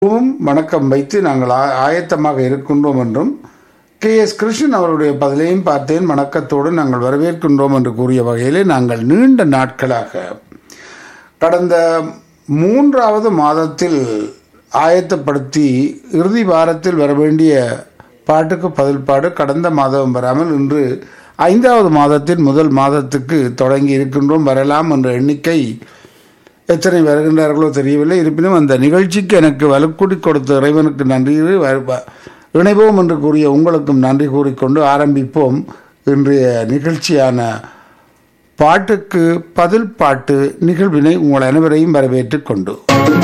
வும் வணக்கம் வைத்து நாங்கள் ஆ- ஆயத்தமாக இருக்கின்றோம் என்றும் கே எஸ் கிருஷ்ணன் அவருடைய பதிலையும் பார்த்தேன் வணக்கத்தோடு நாங்கள் வரவேற்கின்றோம் என்று கூறிய வகையிலே நாங்கள் நீண்ட நாட்களாக கடந்த மூன்றாவது மாதத்தில் ஆயத்தப்படுத்தி இறுதி வாரத்தில் வர வேண்டிய பாட்டுக்கு பதில் பாடு கடந்த மாதம் வராமல் இன்று ஐந்தாவது மாதத்தின் முதல் மாதத்துக்கு தொடங்கி இருக்கின்றோம் வரலாம் என்ற எண்ணிக்கை எத்தனை வருகின்றார்களோ தெரியவில்லை இருப்பினும் அந்த நிகழ்ச்சிக்கு எனக்கு வலுக்கூடி கொடுத்த இறைவனுக்கு நன்றி வ- வ- இணைவோம் என்று கூறிய உங்களுக்கும் நன்றி கூறிக்கொண்டு ஆரம்பிப்போம் இன்றைய நிகழ்ச்சியான பாட்டுக்கு பதில் பாட்டு நிகழ்வினை உங்கள் அனைவரையும் வரவேற்றுக் கொண்டு